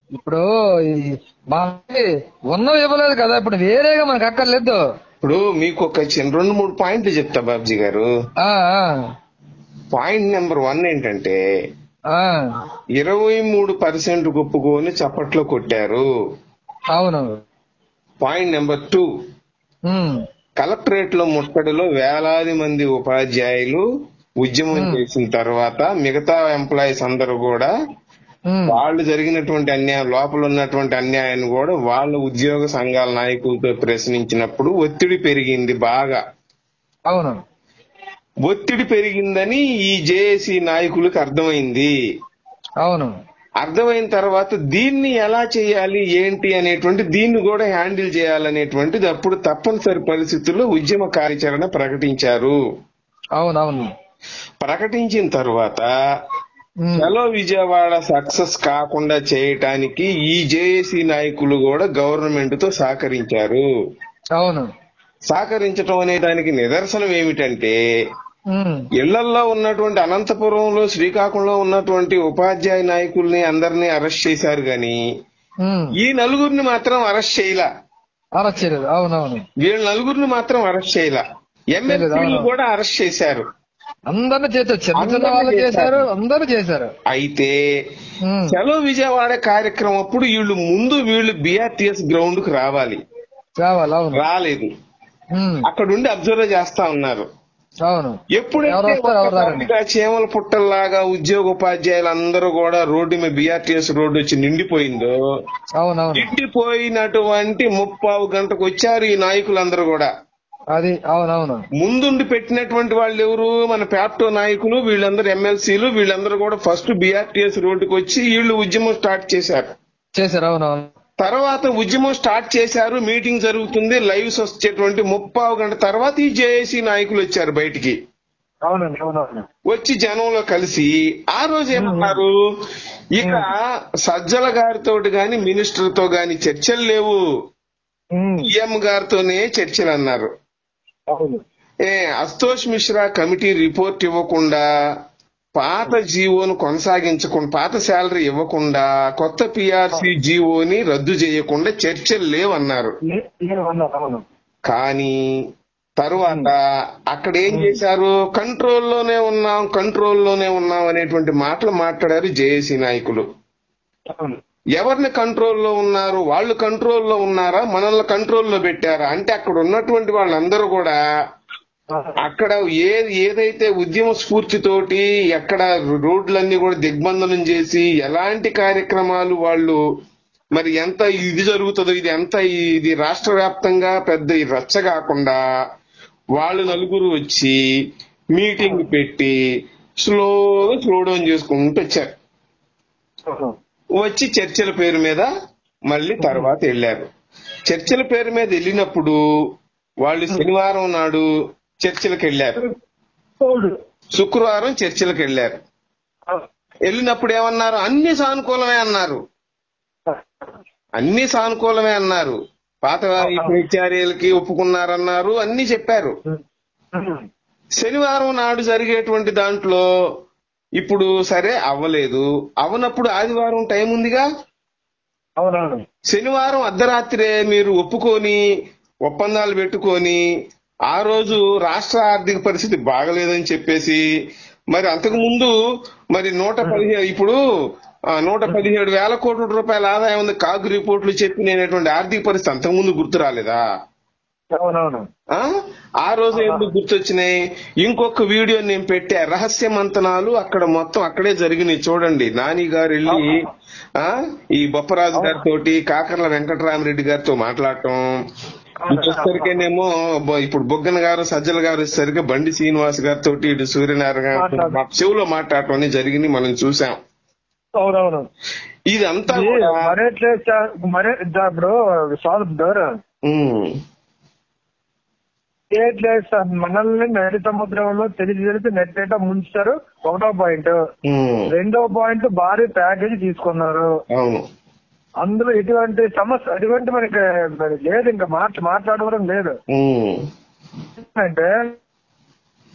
ఇప్పుడు ఈ మా ఉన్నవి ఇవ్వలేదు కదా ఇప్పుడు వేరేగా మనకు అక్కర్లేదు ఇప్పుడు మీకు ఒక చిన్న రెండు మూడు పాయింట్లు చెప్తా బాబ్జీ గారు ఆ, ఆ, పాయింట్ నెంబర్ వన్ ఏంటంటే ఆ, ఇరవై మూడు పర్సెంట్ ఒప్పుకొని చప్పట్లో కొట్టారు అవును point number two um, collectorate లో ముట్టడిలో వేలాది మంది ఉపాధ్యాయులు ఉద్యమం చేసిన తర్వాత మిగతా ఎంప్లాయీస్ అందరూ కూడా ఉమ్, వాళ్ళు జరిగినటువంటి అన్యాయం లోపల ఉన్నటువంటి అన్యాయాన్ని కూడా వాళ్ళ ఉద్యోగ సంఘాల నాయకులతో ప్రశ్నించినప్పుడు ఒత్తిడి పెరిగింది బాగా అవును ఒత్తిడి పెరిగిందని ఈ జేఏసీ నాయకులకు అర్థమైంది అవును అర్థమైన తర్వాత దీన్ని ఎలా చేయాలి ఏంటి అనేటువంటి దీన్ని కూడా హ్యాండిల్ చేయాలనేటువంటిది అప్పుడు తప్పనిసరి పరిస్థితుల్లో ఉద్యమ కార్యాచరణ ప్రకటించారు అవును అవును ప్రకటించిన తర్వాత ఉమ్, చలో విజయవాడ సక్సెస్ కాకుండా చేయటానికి ఈ జేఏసీ నాయకులు కూడా గవర్నమెంట్ తో సహకరించారు అవును సహకరించడం అనే దానికి నిదర్శనం ఏమిటంటే ఉమ్, ఇళ్లల్లో ఉన్నటువంటి అనంతపురంలో శ్రీకాకుళంలో ఉన్నటువంటి ఉపాధ్యాయ నాయకుల్ని అందరినీ అరెస్ట్ చేశారు గాని ఉమ్, ఈ నలుగురిని మాత్రం అరెస్ట్ చేయలా అరెస్ట్ చేయలేదు అవునవును వీళ్ళ నలుగురిని మాత్రం అరెస్ట్ చేయలా ఎమ్మెల్యేలు అవును. కూడా అరెస్ట్ చేశారు అందరిని చేశారు చిన్న చిన్న అందరినీ వాళ్ళు చేశారు. చేశారు అందరూ చేశారు అయితే ఉమ్, చలో విజయవాడ కార్యక్రమం అప్పుడు వీళ్ళు ముందు వీళ్ళు బిఆర్టీఎస్ గ్రౌండ్ కు రావాలి కావాలి అవును రాలేదు ఉమ్, అక్కడుండి అబ్జర్వ్ చేస్తా ఉన్నారు అవును ఎప్పుడైతే ఎవరు వస్తారు, ఎవరు రారండి? ఒక్కసారిగా చీమల పుట్టల్లాగా ఉద్యోగ ఉపాధ్యాయులు అందరూ కూడా రోడ్డు మీద బిఆర్టీఎస్ రోడ్డు వచ్చి నిండిపోయిందో అవునవును నిండిపోయినటువంటి ముప్పావు గంటకు వచ్చారు ఈ నాయకులందరూ కూడా అది అవునవును ముందుండి పెట్టినటువంటి వాళ్ళు ఎవరు మన ప్యాప్టో నాయకులు వీళ్ళందరూ ఎమ్మెల్సీలు వీళ్ళందరూ కూడా ఫస్ట్ బిఆర్టీఎస్ రోడ్డుకు వచ్చి వీళ్ళు ఉద్యమం స్టార్ట్ చేశారు చేశారు అవునవును తర్వాత ఉద్యమం స్టార్ట్ చేశారు మీటింగ్ జరుగుతుంది లైవ్స్ వచ్చేటువంటి ముప్పావు గంట తర్వాత ఈ జేఏసీ నాయకులు వచ్చారు బయటికి అవునండి అవునవును వచ్చి జనంలో కలిసి ఆ రోజు ఏమన్నారు ఇక సజ్జల గారితో గాని మినిస్టర్ తో గాని చర్చలు లేవు ఉమ్, సీఎం గారితోనే చర్చలు అన్నారు అవును ఏ అస్తోష్ మిశ్రా కమిటీ రిపోర్ట్ ఇవ్వకుండా పాత జీవోను కొనసాగించకుండా పాత శాలరీ ఇవ్వకుండా కొత్త పిఆర్సీ జీవోని రద్దు చేయకుండా చర్చలు లేవన్నారు లే- లేదు, అన్నారు, అవును కానీ తరువాత అక్కడ ఏం చేశారు కంట్రోల్లోనే ఉన్నాం కంట్రోల్లోనే ఉన్నాం అనేటువంటి మాటలు మాట్లాడారు జేఏసీ నాయకులు అవును ఎవరిని కంట్రోల్లో ఉన్నారు వాళ్ళు కంట్రోల్లో ఉన్నారా మనల్ని కంట్రోల్లో పెట్టారా అంటే అక్కడ ఉన్నటువంటి వాళ్ళందరూ కూడా అక్కడ ఏ ఏదైతే ఉద్యమ స్ఫూర్తితోటి ఎక్కడ రోడ్లన్నీ కూడా దిగ్బంధనం చేసి ఎలాంటి కార్యక్రమాలు వాళ్ళు మరి ఎంత ఇది జరుగుతుందో ఇది ఎంత ఇది రాష్ట్ర వ్యాప్తంగా పెద్ద ఈ రచ్చ కాకుండా వాళ్ళు నలుగురు వచ్చి మీటింగ్ పెట్టి స్లోగా స్లో డౌన్ చేసుకుంటూ వచ్చారు అవును. వచ్చి చర్చల పేరు మీద మళ్ళీ తర్వాత వెళ్ళారు చర్చల పేరు మీద వెళ్ళినప్పుడు వాళ్ళు శనివారం నాడు చర్చలకు వెళ్ళారు అవును. శుక్రవారం చర్చలకు వెళ్ళారు వెళ్ళినప్పుడు ఏమన్నారు అన్ని సానుకూలమే అన్నారు అన్ని సానుకూలమే అన్నారు పాత హెచ్ఆర్ఏలకి ఒప్పుకున్నారన్నారు అన్ని చెప్పారు ఉమ్, శనివారం నాడు జరిగేటువంటి దాంట్లో ఇప్పుడు సరే అవ్వలేదు అవనప్పుడు ఆదివారం టైం ఉందిగా అవునవును శనివారం అర్ధరాత్రే మీరు ఒప్పుకొని ఒప్పందాలు పెట్టుకొని ఆ రోజు రాష్ట్ర ఆర్థిక పరిస్థితి బాగలేదని చెప్పేసి మరి అంతకు ముందు మరి నూట పదిహేడు ఇప్పుడు ఆ, నూట పదిహేడు వేల కోట్ల రూపాయల ఆదాయం ఉంది కాగు రిపోర్ట్లు చెప్పినటువంటి ఆర్థిక పరిస్థితి అంతకు ముందు గుర్తు రాలేదా అవునవును ఆ ఆ రోజు ఎందుకు గుర్తొచ్చినాయి ఇంకొక వీడియో నేను పెట్టా రహస్య మంతనాలు అక్కడ మొత్తం అక్కడే జరిగినాయి చూడండి నాని గారు వెళ్ళి ఆ ఈ బొప్పరాజు గారితో కాకర్ల వెంకటరామరెడ్డి గారితో మాట్లాడటం వచ్చేసరికేనేమో బొ- ఇప్పుడు బొగ్గన గారు సజ్జల గారు వచ్చేసరికి బండి శ్రీనివాస్ గారితో ఇటు సూర్యనారాయణ గారితో మా చెవులో మాట్లాడటం అనేది జరిగింది మనం చూసాం అవునవును ఇదంతా కూడా మరే మరే ఇప్పుడు సాల్వ్ ఉమ్, చేయట్లేదు సార్ మనల్ని నడి సముద్రంలో తెలిసి తెలిసి నెట్టేట ముంచుతారు ఒకటో పాయింట్ ఉమ్, రెండో పాయింట్ భారీ ప్యాకేజ్ తీసుకున్నారు అవును అందులో ఎటువంటి సమస్య ఎటువంటి మనకి మరి లేదు ఇంకా మాట్లా మాట్లాడడం లేదు ఉమ్, అంటే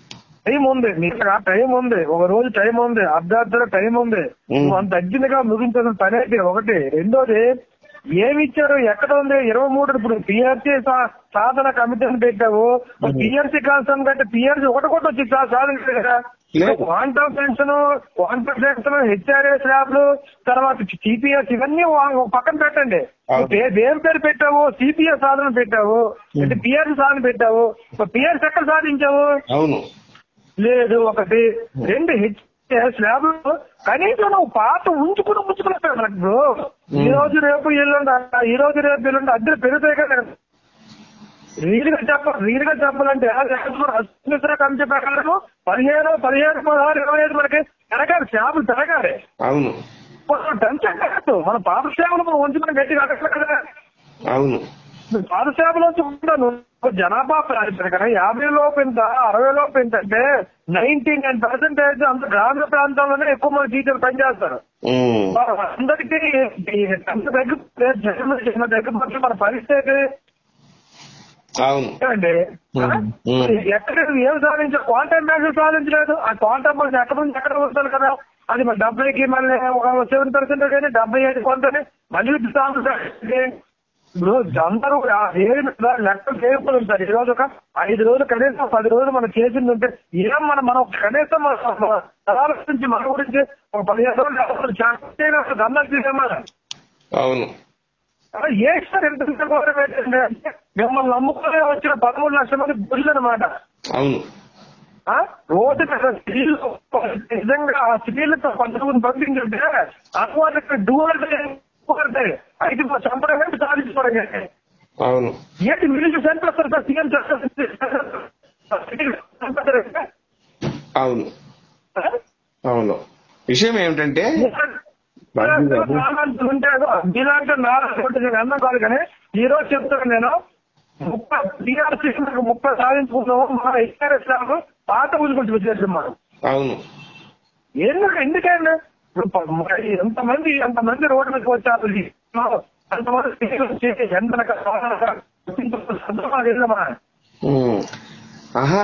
టైం ఉంది మీకు ఆ టైం ఉంది ఒక రోజు టైం ఉంది అర్ధార్థ టైం ఉంది ఉం. నువ్వు అంత అర్జెంట్ గా ముగించాల్సిన పని అయితే ఒకటి రెండోది ఏమి ఇచ్చారు ఎక్కడ ఉంది ఇరవై మూడు ఇప్పుడు పిఆర్సీ సాధన కమిటీని పెట్టావు పిఆర్సీ కాన్సన్ కంటే పిఆర్సీ ఒకటి కూడా వచ్చి సా- సాధించలేదు కదా లేదు. Quantum pension quantum pension HRS ల్యాబ్లు తర్వాత సిపిఎస్ ఇవన్నీ వా- ఒక పక్కన పెట్టండి అవును. నువ్వు ఏ- ఏం పేరు పెట్టావు సిపిఎస్ సాధన పెట్టావు అంటే పిఆర్సీ సాధన పెట్టావు పిఆర్సీ ఎక్కడ సాధించావు అవును లేదు ఒకటి రెండు హెచ్ఎస్ ల్యాబ్ కనీసం నువ్వు పాత ఉంచుకుని ఉంచుకున్నావు మనకు బ్రో ఈ రోజు రేపు ఎల్లుండి ఈ రోజు రేపు ఎల్లుండి అద్దెలు పెరుగుతాయి కదా రీలుగా చెప్పాలి రీలుగా చెప్పాలంటే అస్మిశ్ర కమిటీ ప్రకారం పదిహేను పదిహేను పదహారు ఇరవై ఐదు మనకి పెరగాలి చేపలు పెరగాలి అవును మనం టెన్షన్ కాదు మన పాత సేవలు మనం ఉంచుకుని గట్టిగా అడగలేదు కదా అవును పాదసేవలో చూస్తున్నాను జనాభా ప్రాతిపదికన యాభై లోపు ఎంత అరవై లోపు ఎంత అంటే నైన్టీ నైన్ పర్సెంటేజ్ అంత గ్రామీణ ప్రాంతాల్లోనే ఎక్కువ మంది టీచర్లు పనిచేస్తారు ఉమ్, అందరికీ ఎంత తగ్గిపోతే జగన్ చిన్న తగ్గిపోతే మన పరిస్థితి అవును అండి ఉమ్, ఉమ్. ఎక్కడ ఏం సాధించారు క్వాంటమ్ మ్యాథ్స్ సాధించలేదు ఆ క్వాంటమ్ మ్యాథ్స్ ఎక్కడ నుంచి ఎక్కడ వస్తారు కదా అది మరి డెబ్బైకి మళ్ళీ ఒక సెవెన్ పర్సెంట్ కానీ డెబ్బై ఐదు కొంతని మళ్ళీ సాధించాలి. ఇప్పుడు అందరూ ఆ ఏడు మీద లెక్కలు చేయకూడదు సార్ ఈ రోజు ఒక ఐదు రోజులు కనీసం పది రోజులు మనం చేసింది ఉంటే ఏం మనం మనం కనీసం మన మన తరాల నుంచి మన గురించి ఒక పదిహేను రోజులు అసలు చేయాలి గంధాలు తీసేమా అవును ఏ సార్ ఎంత ఘోరం ఏంటంటే మిమ్మల్ని నమ్ముకునే వచ్చిన పదమూడు లక్షల మంది బుద్ధులు అనమాట అవును రోడ్డు మీద స్త్రీలు నిజంగా ఆ స్త్రీలతో కొంతమంది పంపించుంటే అనువాదకు డూఅల్ అయితే చంపడం ఏంటి సాధించుకోవడం ఏంటి? అవును ఏంటి వీళ్ళు చంపేస్తారు సార్ సీఎం అవును అవును విషయం ఏమిటంటే బాబు గారు. ఉంటాడు మీలాంటి నాలుగు అన్నం కాదు కానీ ఈ రోజు చెప్తాను నేను ముప్పై టీఆర్సీ ముప్పై సాధించుకున్నాము మన ఎస్ఆర్ఎస్ లాగా పాత ఊరుకుంటూ వచ్చేసాం మనం అవును ఎందుకు ఎందుకండి ఇప్పుడు ప- మరి ఎంతమంది ఎంతమంది రోడ్డు మీదకి వచ్చారు ఈ అంతమంది స్త్రీలు వచ్చి ఎంత సందర్భమా ఉమ్. ఆహా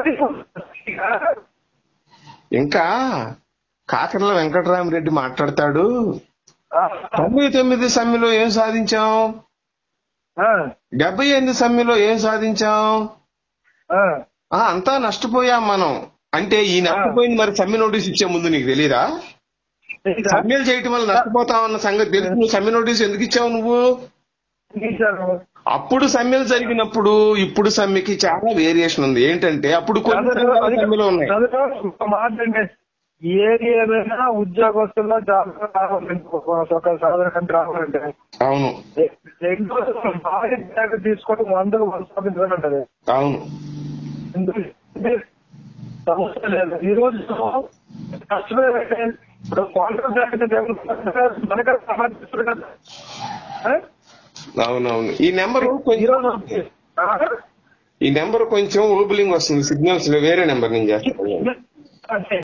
ఇంకా కాకర్ల వెంకటరామరెడ్డి మాట్లాడతాడు తొంభై తొమ్మిది సమ్మెలో ఏం సాధించాం డెబ్బై ఎనిమిది సమ్మెలో ఏం సాధించాం ఆ అంతా నష్టపోయాం మనం అంటే ఈ నష్టపోయింది మరి సమ్మె నోటీస్ ఇచ్చే ముందు నీకు తెలీదా సమ్మెలు చేయటం వల్ల నష్టపోతామన్న సంగతి తెలుసు నువ్వు సమ్మె నోటీస్ ఎందుకు ఇచ్చావు నువ్వు అప్పుడు సమ్మెలు జరిగినప్పుడు ఇప్పుడు సమ్మెకి చాలా వేరియేషన్ ఉంది ఏంటంటే అప్పుడు కొన్ని సంఘాలు సమ్మెలో ఉన్నాయి మాట అండి ఏది ఏదైనా ఉద్యోగస్తుల్లో జాబ్ రావాలంటే ఒక సాధారణ రావాలంటే అవును రెండు భారీ బ్యాగ్ తీసుకొని వందకు వంద సాధించాలంటది అవును ఎందుకు సమస్య లేదు ఈ రోజు కష్టమే ఇప్పుడు క్వాలిటీ బ్యాగ్ మనక సమర్థిస్తారు కదా ఆ? అవునవును ఈ నెంబరు ఈ కొంచెం రోజు ఆ? ఈ నెంబర్ కొంచెం ఓబులింగ్ వస్తుంది సిగ్నల్స్ లో వేరే నెంబర్ నుంచి చేస్తాను అంటే